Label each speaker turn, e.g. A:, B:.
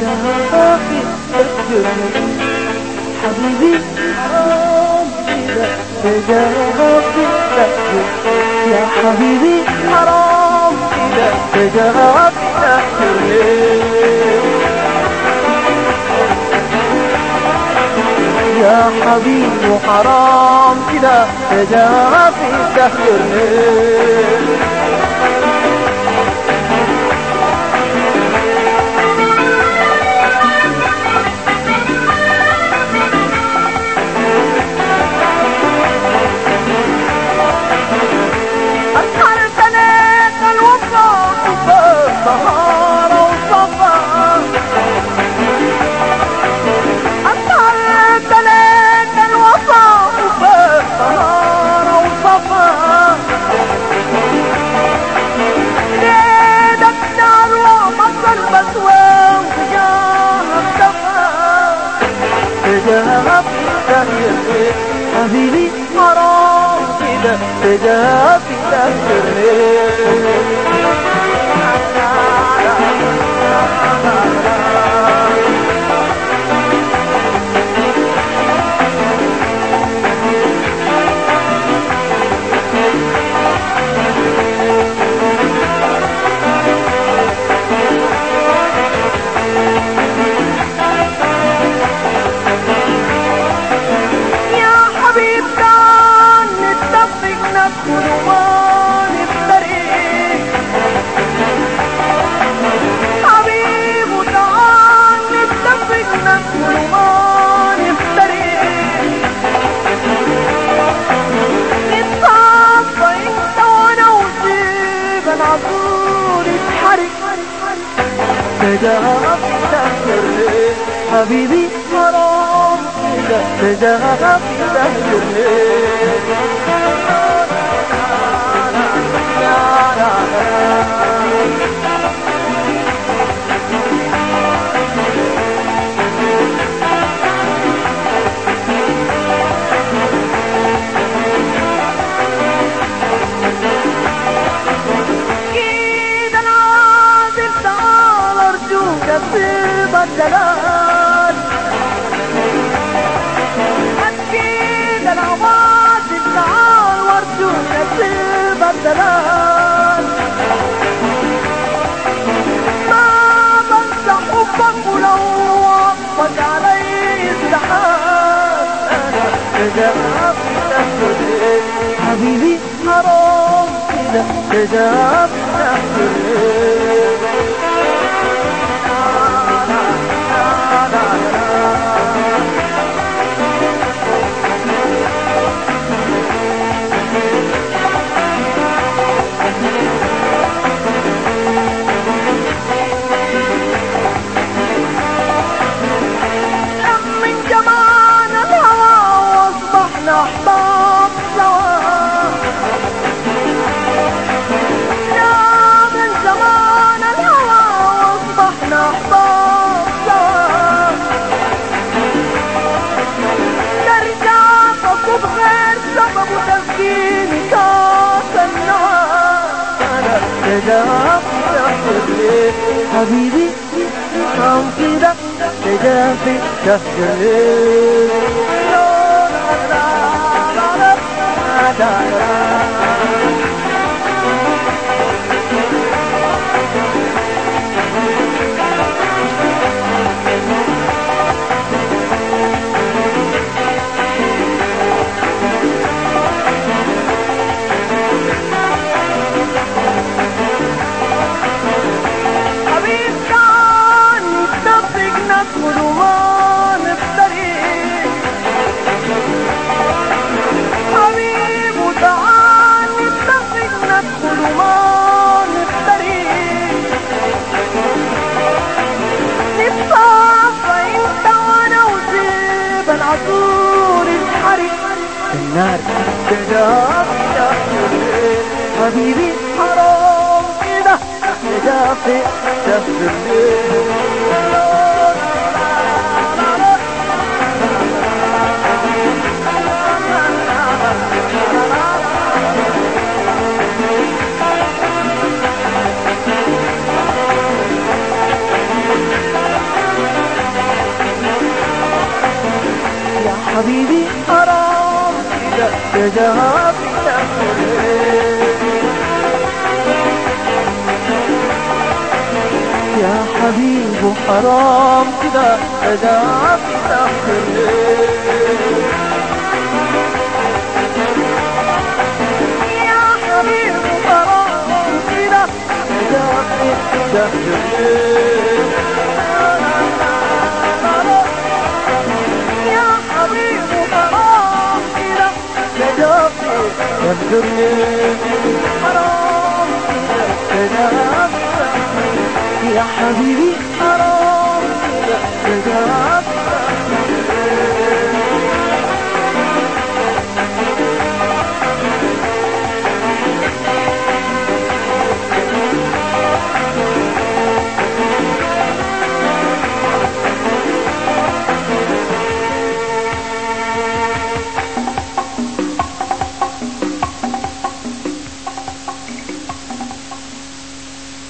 A: تجافي تهجرني حبيبي حرام كده تجافي تهجرني يا حبيبي حرام كده تجافي تهجرني يا حبيبي حرام كده تجافي تهجرني أسهر سنة الوفا سهارة وصفا أسهر سنة الوفا سهارة وصفا ليلك نار ومطر بسوى وجاه الدفا تجاه تهجرني حبيبي حرام كده تجاه تهجرني يا حبيب كان نتفق ندخل وما نفترق حبيب وتعال نتفق ندخل وما نفترق نتصافى انت وانا وسيب العصور يتحرق تجاهك تهجرني حبيبي حرام كده تجاهك تهجرني كده انا عازل تعال ارجوك اسيب الدلال اكيد انا عازل تعال وارجوك اسيب الدلال ما بنسى حبك ولو وقفك علي الزحام انا تجاهك تهجرني حبيبي حرام كده تجاهك تهجرني من جمال الهوى واصبحنا احباب سوا يا من زمان الهوى واصبحنا احباب سوا نرجع فوق بغير سبب وتسكين كاس النار انا تجاهك تهجرني حبيبي كم كده تجافي تهجرني حبيب كان نتفق ندخل وما نفترق حبيب وتعال نتفق ندخل وما نفترق نتصافى انت وانا وسيب العصور يتحرق النار تجاهك تهجرني حبيبي حرام كده تجافي تهجرني حبيبي حرام كده تجافي تأخرين يا حبيب حرام كده تجافي تأخرين يا حبيب حرام كده تجافي تأخرين يا حبيب حرام كده تجافي تأخرين حرام كده تجافي يا حبيبي حرام كده